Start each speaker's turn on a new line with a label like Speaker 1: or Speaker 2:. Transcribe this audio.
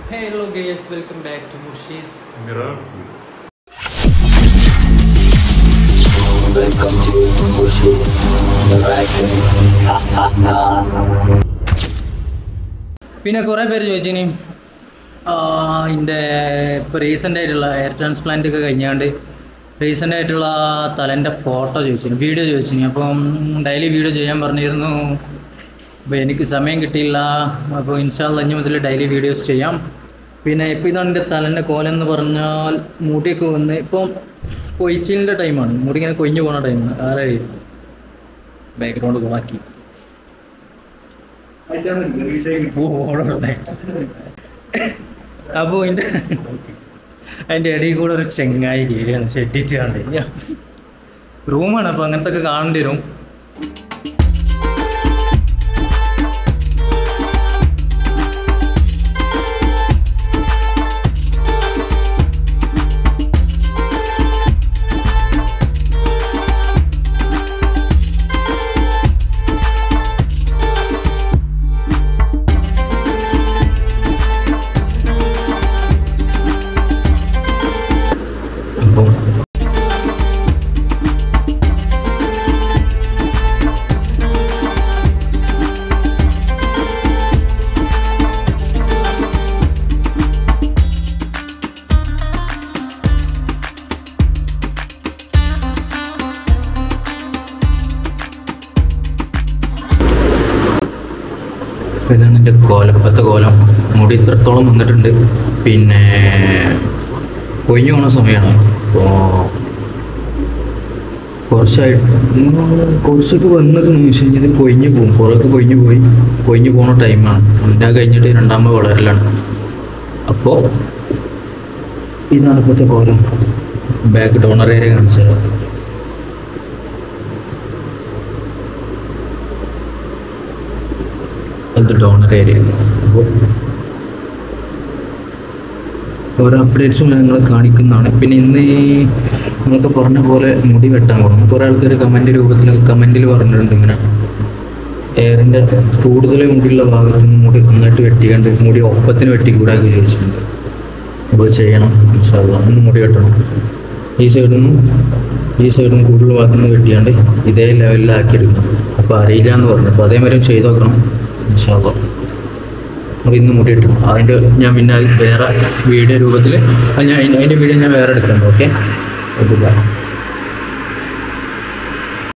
Speaker 1: Hello guys, welcome back to Murshis.
Speaker 2: Miracle.
Speaker 3: Welcome to Bushes Miracle.
Speaker 1: പിന്നെ കുറേ പേര് ചോദിച്ചിനി ഇതിൻ്റെ ഇപ്പോൾ റീസെൻ്റ് ആയിട്ടുള്ള എയർ ട്രാൻസ്പ്ലാന്റ് ഒക്കെ കഴിഞ്ഞാണ്ട് റീസെൻ്റ് ആയിട്ടുള്ള തലൻ്റെ ഫോട്ടോ ചോദിച്ചിരുന്നു വീഡിയോ ചോദിച്ചിരുന്നു അപ്പം ഡെയിലി വീഡിയോ ചെയ്യാൻ പറഞ്ഞിരുന്നു അപ്പോൾ എനിക്ക് സമയം കിട്ടിയില്ല അപ്പോൾ ഇൻഷാല്ല അഞ്ഞ് മുതൽ ഡെയിലി വീഡിയോസ് ചെയ്യാം പിന്നെ ഇപ്പോൾ ഇതാണ് എൻ്റെ തലൻ്റെ കോലം എന്ന് പറഞ്ഞാൽ മുടിയൊക്കെ വന്ന് ഇപ്പം കൊയ്ച്ചിലിൻ്റെ ടൈമാണ് മുടി ഇങ്ങനെ കൊഞ്ഞു പോണ ടൈമാണ് ആരെ ബാക്ക്ഗ്രൗണ്ട് ബാക്കി അപ്പോൾ അതിൻ്റെ അതിൻ്റെ ഇടയിൽ കൂടെ ഒരു ചെങ്ങായി കീഴിയാണ് ഷെഡിട്ട് കണ്ട് റൂമാണ് അപ്പോൾ അങ്ങനത്തെ ഒക്കെ കാണേണ്ടി വരും അപ്പോൾ ഇതാണ് എൻ്റെ കോലം ഇപ്പോഴത്തെ കോലം മുടി ഇത്രത്തോളം വന്നിട്ടുണ്ട് പിന്നെ കൊഴിഞ്ഞു പോണ സമയമാണ് അപ്പോൾ കുറച്ചായിട്ട് ഉം, കുറച്ചൊക്കെ വന്നിട്ടുണ്ട് പക്ഷേ ഇത് കൊഴിഞ്ഞു പോകും കുറേയൊക്കെ കൊഴിഞ്ഞു പോയി കൊഴിഞ്ഞു പോണ ടൈമാണ് എൻ്റെ കഴിഞ്ഞിട്ട് രണ്ടാമത് വളരലാണ് അപ്പോൾ ഇതാണ് ഇപ്പോഴത്തെ കോലം ബാക്ക് ഡോണർ ഏരിയ കാണിച്ചത് അത് ഡോണർ ഏരിയ അപ്പോൾ ഓരോ അപ്ഡേറ്റ്സും ഞങ്ങൾ കാണിക്കുന്നതാണ് പിന്നെ ഇന്ന് ഈ നമ്മളൊക്കെ പറഞ്ഞ പോലെ മുടി വെട്ടാൻ പോകണം കുറേ ആൾക്കാർ കമൻറ്റ് രൂപത്തിൽ കമൻറ്റിൽ പറഞ്ഞിട്ടുണ്ട് ഇങ്ങനെ എയറിൻ്റെ കൂടുതൽ മുടിയുള്ള ഭാഗത്ത് നിന്ന് മുടി നന്നായിട്ട് വെട്ടിക്കണ്ട് മുടി ഒപ്പത്തിന് വെട്ടിക്കൂടാക്കി ചോദിച്ചിട്ടുണ്ട് അപ്പോൾ ചെയ്യണം ഇൻഷാല്ലാ ഒന്ന് മുടി വെട്ടണം ഈ സൈഡിൽ നിന്നും ഈ സൈഡിൽ നിന്ന് കൂടുതൽ ഭാഗത്തു നിന്ന് വെട്ടിയാണ്ട് ഇതേ ലെവലിലാക്കി എടുക്കണം അപ്പോൾ അറിയില്ല എന്ന് പറഞ്ഞു അപ്പോൾ അതേമാതിരി ചെയ്ത് നോക്കണം ഇൻഷാല്ലാ അപ്പോൾ ഇന്ന് മുടിയിട്ടു അതിൻ്റെ ഞാൻ പിന്നെ അത് വേറെ വീഡിയോ രൂപത്തിൽ ഞാൻ അതിൻ്റെ വീഡിയോ ഞാൻ വേറെ എടുക്കുന്നുണ്ട് ഓക്കെ